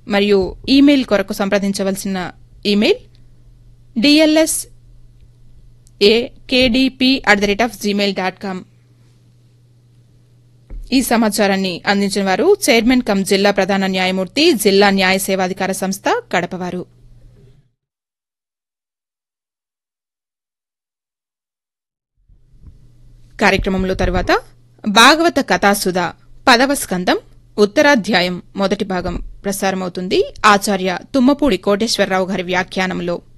మరియు ఈమెయిల్ కొరకు సంప్రదించవలసిన email DLS A KDP at the rate of Gmail dot com ఈ సమాచారాన్ని అందించిన వారు చైర్మన్ కమ్ జిల్లా ప్రధాన న్యాయమూర్తి జిల్లా న్యాయ సేవాధికార సంస్థ కడపవారు కార్యక్రమంలో తరువాత భాగవత కథాసుధ పదవ స్కందం ఉత్తరాధ్యాయం మొదటి భాగం ప్రసారమవుతుంది ఆచార్య తుమ్మపూడి కోటేశ్వరరావు గారి వ్యాఖ్యానంలో